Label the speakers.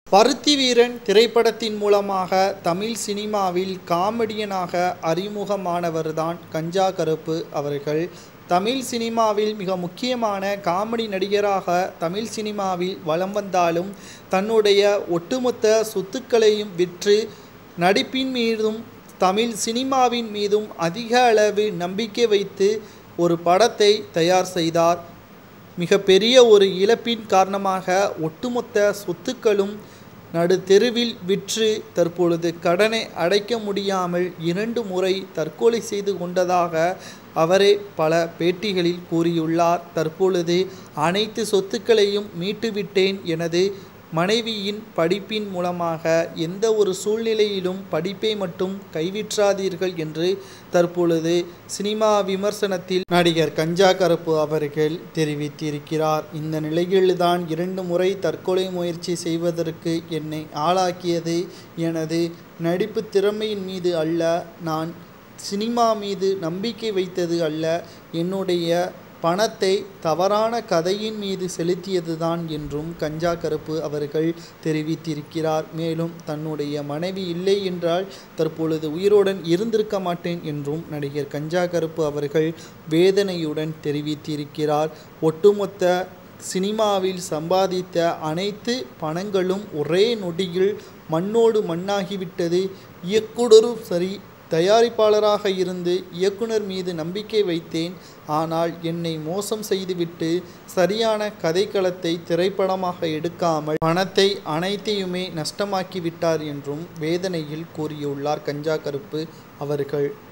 Speaker 1: பருத்தி வீரன் திரைப்படத்தின் மூலமாக தமிழ் சினிமாவில் காமெடியனாக அறிமுகமானவர்தான் கஞ்சா கருப்பு அவர்கள் தமிழ் சினிமாவில் மிக முக்கியமான காமெடி நடிகராக தமிழ் சினிமாவில் வலம் வந்தாலும் தன்னுடைய ஒட்டுமொத்த சொத்துக்களையும் விற்று நடிப்பின் மீதும் தமிழ் சினிமாவின் மீதும் அதிக அளவு நம்பிக்கை வைத்து ஒரு படத்தை தயார் செய்தார் மிகப்பெரிய ஒரு இழப்பின் காரணமாக ஒட்டுமொத்த சொத்துக்களும் நடு தெருவில் விற்று தற்பொழுது கடனை அடைக்க முடியாமல் இரண்டு முறை தற்கொலை செய்து கொண்டதாக அவரே பல பேட்டிகளில் கூறியுள்ளார் தற்பொழுது அனைத்து சொத்துக்களையும் மீட்டுவிட்டேன் எனது மனைவியின் படிப்பின் மூலமாக எந்த ஒரு சூழ்நிலையிலும் படிப்பை மட்டும் கைவிற்றாதீர்கள் என்று தற்பொழுது சினிமா விமர்சனத்தில் நடிகர் கஞ்சா கருப்பு அவர்கள் தெரிவித்திருக்கிறார் இந்த நிலையில்தான் இரண்டு முறை தற்கொலை முயற்சி செய்வதற்கு என்னை ஆளாக்கியது எனது நடிப்பு திறமையின் மீது அல்ல நான் சினிமா மீது நம்பிக்கை வைத்தது அல்ல என்னுடைய பணத்தை தவறான கதையின் மீது செலுத்தியதுதான் என்றும் கஞ்சா கருப்பு அவர்கள் தெரிவித்திருக்கிறார் மேலும் தன்னுடைய மனைவி இல்லை என்றால் தற்பொழுது உயிருடன் இருந்திருக்க மாட்டேன் என்றும் நடிகர் கஞ்சா கருப்பு அவர்கள் வேதனையுடன் தெரிவித்திருக்கிறார் ஒட்டுமொத்த சினிமாவில் சம்பாதித்த அனைத்து பணங்களும் ஒரே நொடியில் மண்ணோடு மண்ணாகிவிட்டது இயக்குனரும் சரி தயாரிப்பாளராக இருந்து இயக்குனர் மீது நம்பிக்கை வைத்தேன் ஆனால் என்னை மோசம் செய்துவிட்டு சரியான கதைக்களத்தை திரைப்படமாக எடுக்காமல் பணத்தை அனைத்தையுமே நஷ்டமாக்கி விட்டார் என்றும் வேதனையில் கூறியுள்ளார் கஞ்சா கருப்பு அவர்கள்